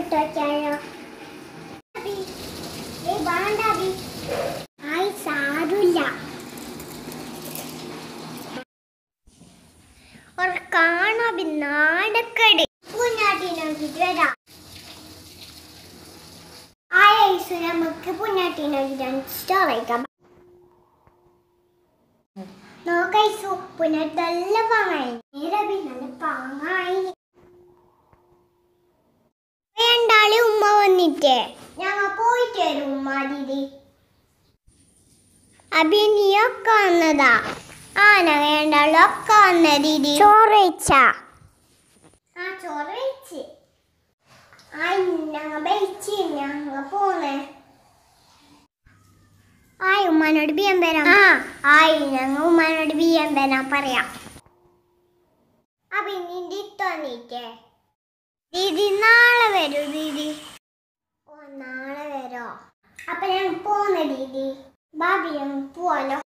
ഇട്ട് വെക്കാനോ അബി, ഏയ് വേണ്ട അബി. ആയി സാരമില്ല ഒരു കാണാബി നാടക്കടി പുഞ്ഞാട്ടി നോക്കിട്ട് വരാം ആ ഐസ് നമുക്ക് പുഞ്ഞാട്ടി നോക്കിട്ട് സ്റ്റോർ വയ്ക്കാം നോക്കൈസു പുനട്ടല്ല പാങ്ങായി നീരബി നല്ല പാങ്ങായി രണ്ടാളി ഉമ്മ വന്നിട്ടേ ഞങ്ങ പോയിട്ട് വരും ഉമ്മ ദീദി അബി നീയൊക്കെ വന്നതാ ആ ഞങ്ങ രണ്ടാളും ഒക്കെ വന്ന ദീദി ചോറ് വെച്ച ആ ചോറ് വെച്ച് ആ ഞങ്ങ വെച്ച് ഞങ്ങ പോന്നേ ആയി ഉമ്മാനോട് ബിയ്യാൻ വരാം ആ ആയി ഞങ്ങൾ ഉമ്മാനോട് ബിയ്യാൻ വരാൻ പറയാം ആ പിന്നെ തോന്നിട്ടേ ദീദി നാളെ വരൂ ദീദി ഓ നാളെ വരോ അപ്പൊ ഞാൻ പോന്ന ദീദി ബാബി ഞങ്ങൾ പോവാലോ